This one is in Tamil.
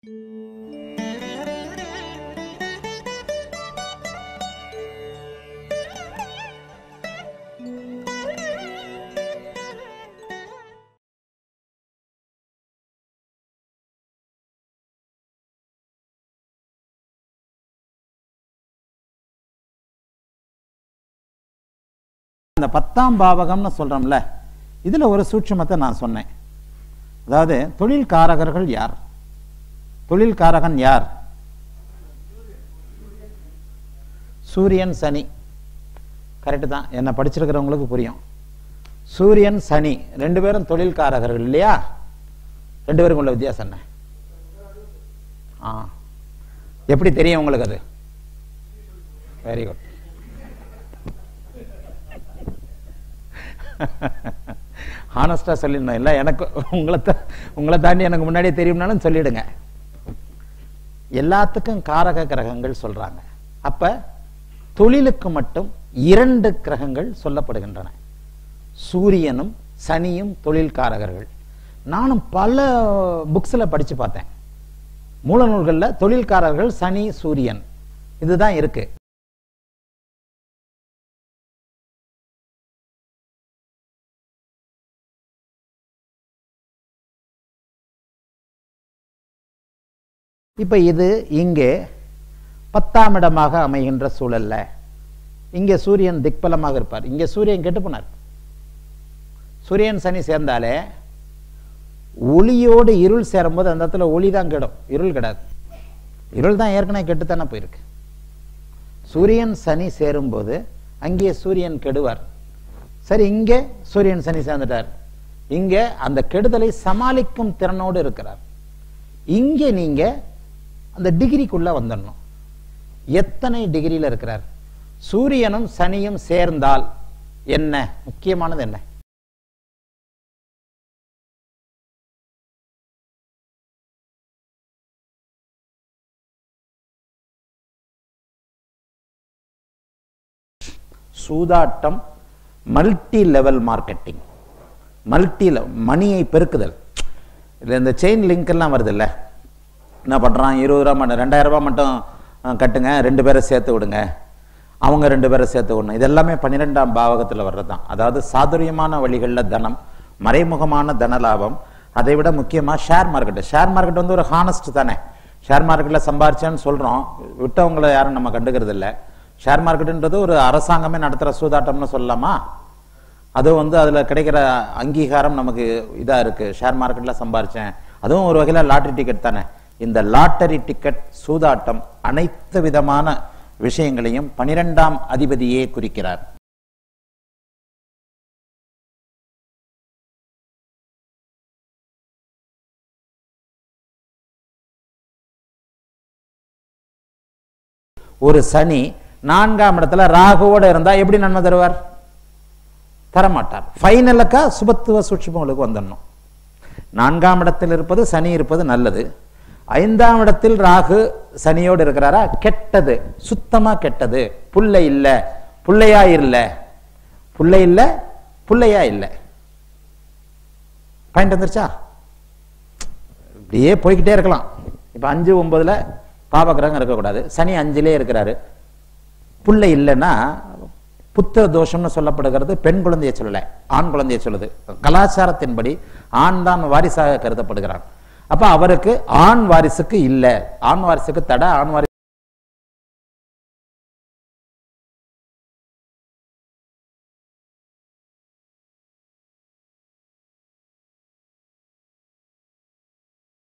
அந்த பத்தாம் பாவகம்னு சொல்றோம்ல இதுல ஒரு சூட்சுமத்தை நான் சொன்னேன் அதாவது தொழில்காரகர்கள் யார் தொழில்காரகன் யார் சூரியன் சனி கரெக்டு தான் என்ன படிச்சிருக்கிறவங்களுக்கு புரியும் சூரியன் சனி ரெண்டு பேரும் தொழில்காரகர்கள் இல்லையா ரெண்டு பேருக்கும் உள்ள வித்தியாசம் என்ன ஆ எப்படி தெரியும் உங்களுக்கு அது வெரி குட் ஹானஸ்டா சொல்லிடணும் இல்லை எனக்கு உங்களை தா- உங்களை தாண்டி எனக்கு முன்னாடியே தெரியும்னாலும் சொல்லிடுங்க எல்லாத்துக்கும் காரக கிரகங்கள் சொல்றாங்க அப்ப தொழிலுக்கு மட்டும் இரண்டு கிரகங்கள் சொல்லப்படுகின்றன சூரியனும் சனியும் தொழில்காரகர்கள் நானும் பல புக்ஸ்ல படிச்சு பார்த்தேன் மூல நூல்கள்ல தொழில்காரர்கள் சனி சூரியன் இதுதான் இருக்கு இப்ப இது இங்கே பத்தாம் இடமாக அமைகின்ற சூழல்ல இங்கே சூரியன் திக்பலமாக இருப்பார் இங்கே சூரியன் கெட்டு போனார் சூரியன் சனி சேர்ந்தாலே ஒளியோடு இருள் சேரும்போது அந்த இடத்துல ஒளி தான் கெடும் இருள் கெடாது இருள் தான் ஏற்கனவே கெட்டுத்தானே போயிருக்கு சூரியன் சனி சேரும்போது அங்கே சூரியன் கெடுவார் சரி இங்கே சூரியன் சனி சேர்ந்துட்டார் இங்கே அந்த கெடுதலை சமாளிக்கும் திறனோடு இருக்கிறார் இங்கே நீங்க அந்த டிகிரிக்குள்ள வந்துடணும் எத்தனை டிகிரியில இருக்கிறார் சூரியனும் சனியும் சேர்ந்தால் என்ன முக்கியமானது என்ன சூதாட்டம் மல்டி லெவல் மார்க்கெட்டிங் மல்டி மணியை பெருக்குதல் இல்லை இந்த செயின் லிங்க் எல்லாம் வருது இல்ல என்ன பண்ணுறான் இருபது ரூபா மட்டும் ரெண்டாயிரம் ரூபாய் மட்டும் அஹ், கட்டுங்க ரெண்டு பேரை சேர்த்து விடுங்க அவங்க ரெண்டு பேரை சேர்த்து விடணும் இது எல்லாமே பன்னிரெண்டாம் பாவகத்தில் வர்றது தான் அதாவது சாதுரியமான வழிகளில் தனம் மறைமுகமான தன லாபம் அதை விட முக்கியமாக ஷேர் மார்க்கெட் ஷேர் மார்க்கெட் வந்து ஒரு ஹானஸ்ட் தானே ஷேர் மார்க்கெட்டில் சம்பாரிச்சேன்னு சொல்கிறோம் விட்டவங்களை யாரும் நம்ம கண்டுக்கிறது இல்லை ஷேர் மார்க்கெட்டுன்றது ஒரு அரசாங்கமே நடத்துகிற சூதாட்டம்னு சொல்லலாமா அதுவும் வந்து அதில் கிடைக்கிற அங்கீகாரம் நமக்கு இதாக இருக்கு ஷேர் மார்க்கெட்டில் சம்பாரிச்சேன் அதுவும் ஒரு வகையில் லாட்டரி டிக்கெட் தானே இந்த லாட்டரி டிக்கெட் சூதாட்டம் அனைத்து விதமான விஷயங்களையும் பனிரெண்டாம் அதிபதியே குறிக்கிறார் ஒரு சனி நான்காம் இடத்துல ராகுவோட இருந்தா எப்படி நன்மை தருவார் தரமாட்டார் ஃபைனலுக்கா சுபத்துவ சூட்சுமங்களுக்கு வந்துடணும் நான்காம் இடத்தில் இருப்பது சனி இருப்பது நல்லது ஐந்தாம் இடத்தில் ராகு சனியோடு இருக்கிறாரா கெட்டது சுத்தமா கெட்டது புல்லை இல்ல புள்ளையா இல்ல புள்ளை இல்ல புள்ளையா இல்ல பாயிண்ட் வந்துருச்சா இப்படியே போய்கிட்டே இருக்கலாம் இப்ப அஞ்சு ஒன்பதுல பாபகிரகம் இருக்கக்கூடாது சனி அஞ்சிலே இருக்கிறாரு புள்ளை இல்லைன்னா புத்திர தோஷம்னு சொல்லப்படுகிறது பெண் குழந்தையை சொல்லல ஆண் குழந்தையை சொல்லுது கலாச்சாரத்தின்படி ஆண் தான் வாரிசாக கருதப்படுகிறான் அப்ப அவருக்கு ஆண் வாரிசுக்கு இல்ல ஆண் வாரிசுக்கு தடை ஆண் வாரிசு